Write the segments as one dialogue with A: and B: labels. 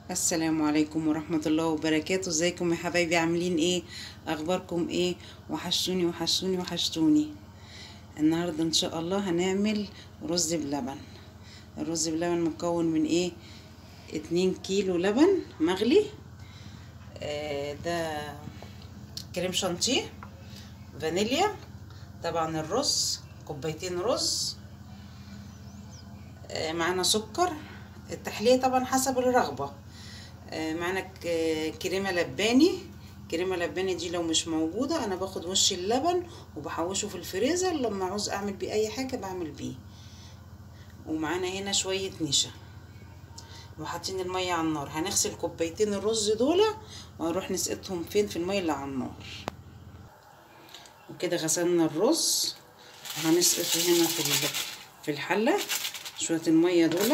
A: السلام عليكم ورحمة الله وبركاته ازيكم يا حبايبي عاملين ايه اخباركم ايه وحشتوني وحشتوني وحشتوني النهاردة ان شاء الله هنعمل رز بلبن الرز بلبن مكون من ايه اتنين كيلو لبن مغلي آه ده كريم شانتيه فانيليا طبعا الرز كوبايتين رز آه معانا سكر التحلية طبعا حسب الرغبة آه معانا كريمة لباني كريمة لباني دي لو مش موجودة انا باخد وش اللبن وبحوشه في الفريزر لما عاوز اعمل بيه اي حاجة بعمل بيه ومعانا هنا شوية نشا وحاطين المية على النار هنغسل كوبايتين الرز دول وهنروح نسقطهم فين في المية اللي على النار وكده غسلنا الرز وهنسقطه هنا في في الحلة شوية المية دول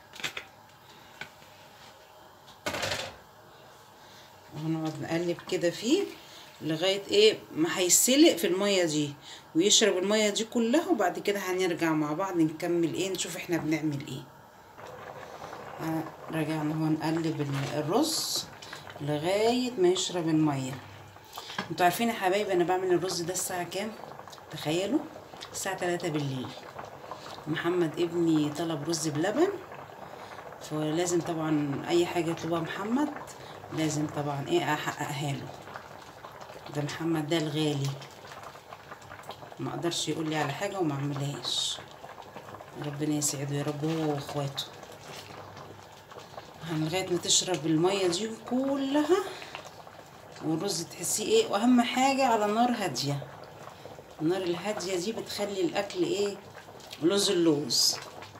A: وهنقعد نقلب كده فيه لغاية ايه ما هيسلق في المية دي ويشرب المية دي كلها وبعد كده هنرجع مع بعض نكمل ايه نشوف احنا بنعمل ايه رجعنا هو نقلب الرز لغاية ما يشرب المية انتوا عارفين يا حبايبي انا بعمل الرز ده الساعة كام تخيلوا الساعة تلاتة بالليل محمد ابني طلب رز بلبن فلازم طبعا اي حاجة يطلبها محمد لازم طبعا ايه احققها له ده محمد ده الغالي ما اقدرش يقول لي على حاجه وما اعملهاش ربنا يسعده يا رب هو واخواته لغايه ما تشرب الميه دي كلها والرز تحسيه ايه واهم حاجه على نار هاديه النار الهاديه دي بتخلي الاكل ايه لوز اللوز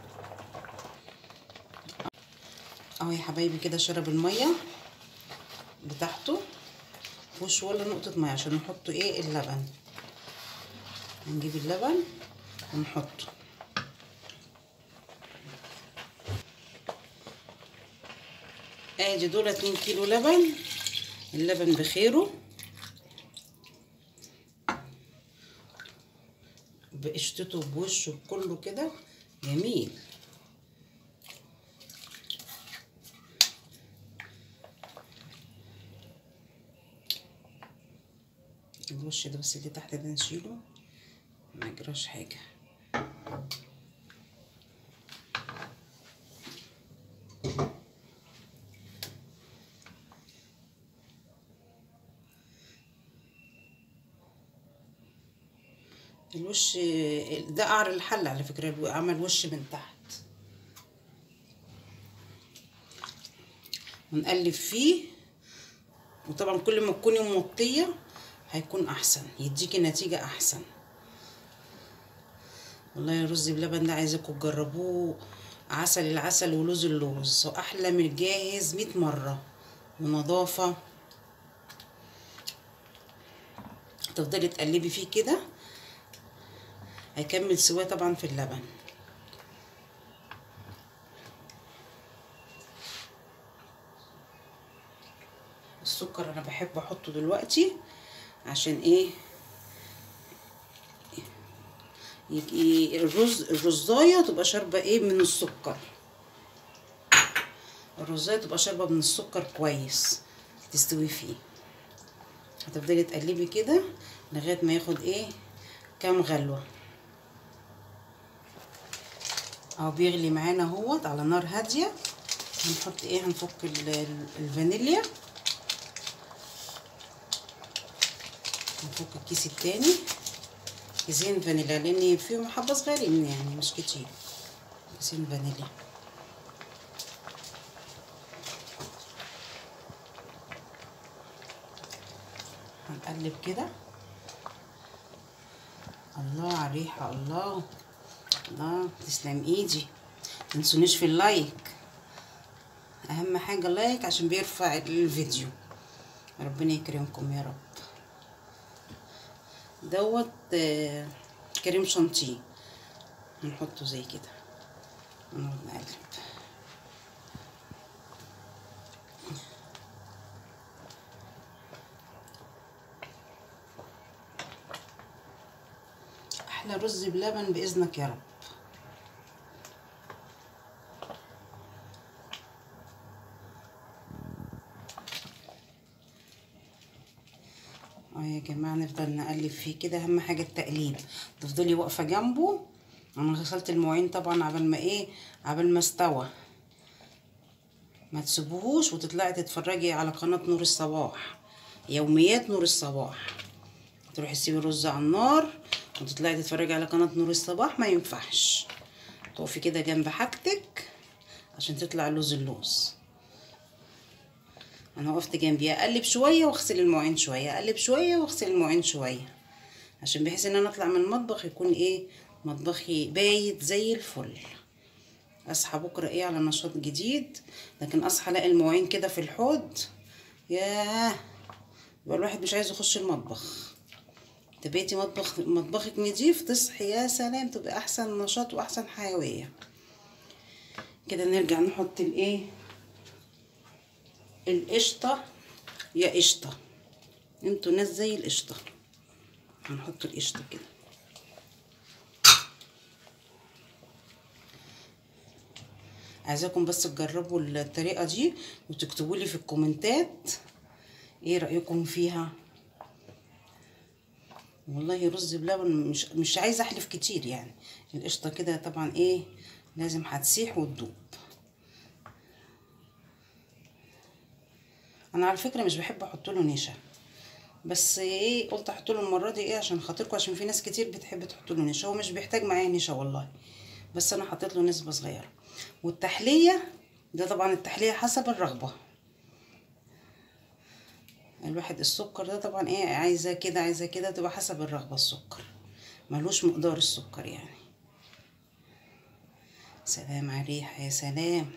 A: اهو يا حبايبي كده شرب الميه بتاعته مفيهوش ولا نقطة مية عشان نحطه ايه اللبن هنجيب اللبن ونحطه ادي دول اتنين كيلو لبن اللبن بخيره بقشطته بوشه بكله كده جميل الوش ده بس اللي تحت ده نشيله ما يجراش حاجة الوش ده قعر الحل على فكرة عمل وش من تحت ونقلب فيه وطبعا كل ما تكوني موطيه هيكون احسن يديكي نتيجة احسن والله الرز بلبن ده عايزاكم تجربوه عسل العسل ولوز اللوز واحلى من الجاهز مية مرة ونظافة تفضلي تقلبي فيه كده هيكمل سواه طبعا في اللبن السكر انا بحب احطه دلوقتي عشان ايه يجي الرز الرزايه تبقى شاربه ايه من السكر الرزايه تبقى شاربه من السكر كويس تستوي فيه هتفضلي تقلبي كده لغايه ما ياخد ايه كام غلوه اهو بيغلي معانا اهوت على نار هاديه هنحط ايه هنفك الفانيليا نفك الكيس التاني كيسين فانيليا لان فيهم حبه صغيرين يعني مش كتير كيسين فانيليا هنقلب كده الله على الريحه الله الله تسلم ايدي متنسونيش في اللايك اهم حاجه اللايك عشان بيرفع الفيديو ربنا يكرمكم يا رب دوت كريم شانتيه هنحطه زي كده ونقعد نقلب احلى رز بلبن باذنك يا رب اه يا جماعة نفضل نقلب فيه كده اهم حاجة التقليب تفضلي واقفة جنبه انا غسلت المواعين طبعا عبال ما ايه عبال ما استوى ما تسيبوهوش وتطلعي تتفرجي على قناة نور الصباح يوميات نور الصباح تروحي تسيبي الرز على النار وتطلعي تتفرجي على قناة نور الصباح ما ينفعش تقفي كده جنب حاجتك عشان تطلع اللوز اللوز انا وقفت جنبي اقلب شويه واغسل المواعين شويه اقلب شويه واغسل المواعين شويه عشان بحيث ان انا اطلع من المطبخ يكون ايه مطبخي بايت زي الفل اصحى بكره ايه على نشاط جديد لكن اصحى الاقي المواعين كده في الحوض ياه يبقى الواحد مش عايز يخش المطبخ تبيتي مطبخ مطبخك نضيف تصحي يا سلام تبقى احسن نشاط واحسن حيويه كده نرجع نحط الايه القشطه يا قشطه انتوا ناس زي القشطه هنحط القشطه كده عايزاكم بس تجربوا الطريقه دي وتكتبوا لي في الكومنتات ايه رايكم فيها والله رز بلبن مش مش عايزه احلف كتير يعني القشطه كده طبعا ايه لازم هتسيح وتدوب انا على فكره مش بحب احط له نشا بس ايه قلت احط له المره دي ايه عشان خاطركم عشان في ناس كتير بتحب تحط له نشا هو مش بيحتاج معايا نشا والله بس انا حطيت له نسبه صغيره والتحليه ده طبعا التحليه حسب الرغبه الواحد السكر ده طبعا ايه عايزه كده عايزه كده تبقى حسب الرغبه السكر ملوش مقدار السكر يعني سلام على الريحه يا سلام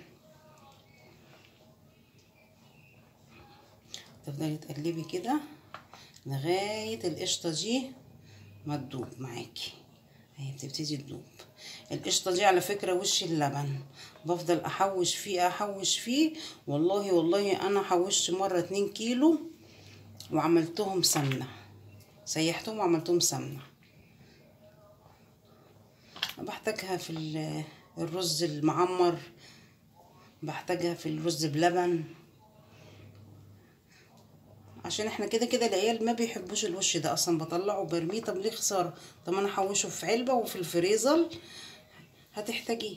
A: تفضلي تقلبي كده لغايه القشطه دي ما تدوب معاكي اهي بتبتدي تدوب القشطه دي على فكره وش اللبن بفضل احوش فيه احوش فيه والله والله انا حوشت مره اتنين كيلو وعملتهم سمنه سيحتهم وعملتهم سمنه بحتاجها في الرز المعمر بحتاجها في الرز بلبن عشان احنا كده كده العيال ما بيحبوش الوش ده اصلا بطلعه وبرميه طب ليه خساره طب انا احوشه في علبه وفي الفريزر هتحتاجيه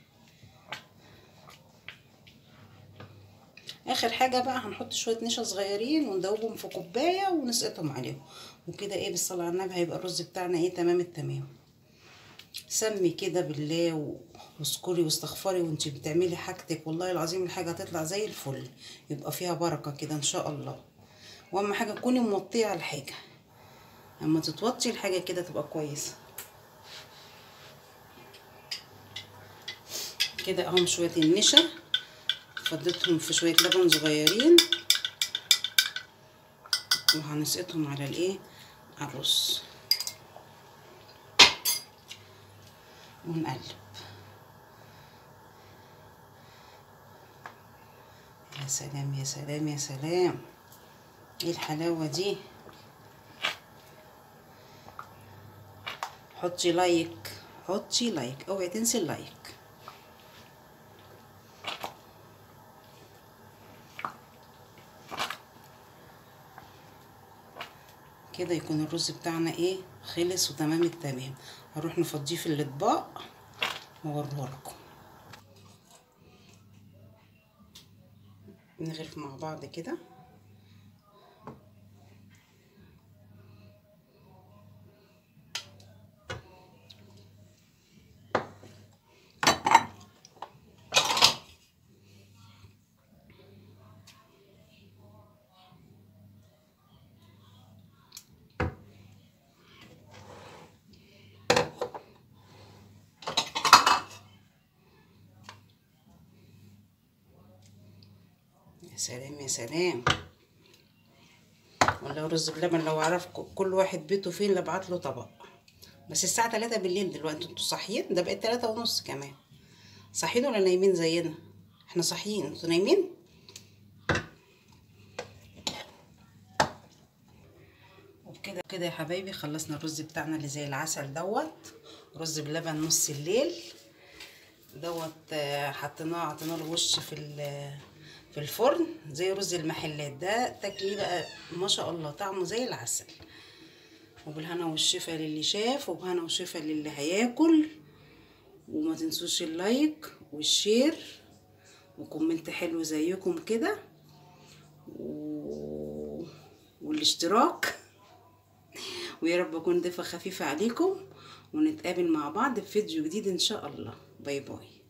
A: اخر حاجه بقى هنحط شويه نشا صغيرين وندوبهم في كوبايه ونسقطهم عليهم وكده ايه بالصلاه على النبي هيبقى الرز بتاعنا ايه تمام التمام سمي كده بالله واذكري واستغفري وانتي بتعملي حاجتك والله العظيم الحاجه هتطلع زي الفل يبقى فيها بركه كده ان شاء الله واهم حاجه تكوني موطيه على الحاجه اما تتوطي الحاجه كده تبقى كويسه كده اهم شويه النشا فضيتهم في شويه لبن صغيرين وهنسقطهم على الايه على الرز ونقلب يا سلام يا سلام يا سلام ايه الحلاوه دي حطي لايك حطي لايك اوعي تنسي اللايك كده يكون الرز بتاعنا ايه خلص وتمام التمام هنروح نفضيه في الاطباق واوريه لكم نغرف مع بعض كده يا سلام يا سلام ولا رز بلبن لو عرف كل واحد بيته فين لابعت له طبق بس الساعة تلاتة بالليل دلوقتي انتوا صاحيين ده بقت تلاتة ونص كمان صاحيين ولا نايمين زينا احنا صاحيين انتوا نايمين وبكده كده يا حبايبي خلصنا الرز بتاعنا اللي زي العسل دوت رز بلبن نص الليل دوت حطيناه عطينا له وش في في الفرن زي رز المحلات ده تاكليه بقى ما شاء الله طعمه زي العسل وبالهنا والشفا للي شاف وبهنا والشفا للي هياكل وما تنسوش اللايك والشير وكومنت حلو زيكم كده و... والاشتراك ويا رب اكون ضيفه خفيفه عليكم ونتقابل مع بعض في فيديو جديد ان شاء الله باي باي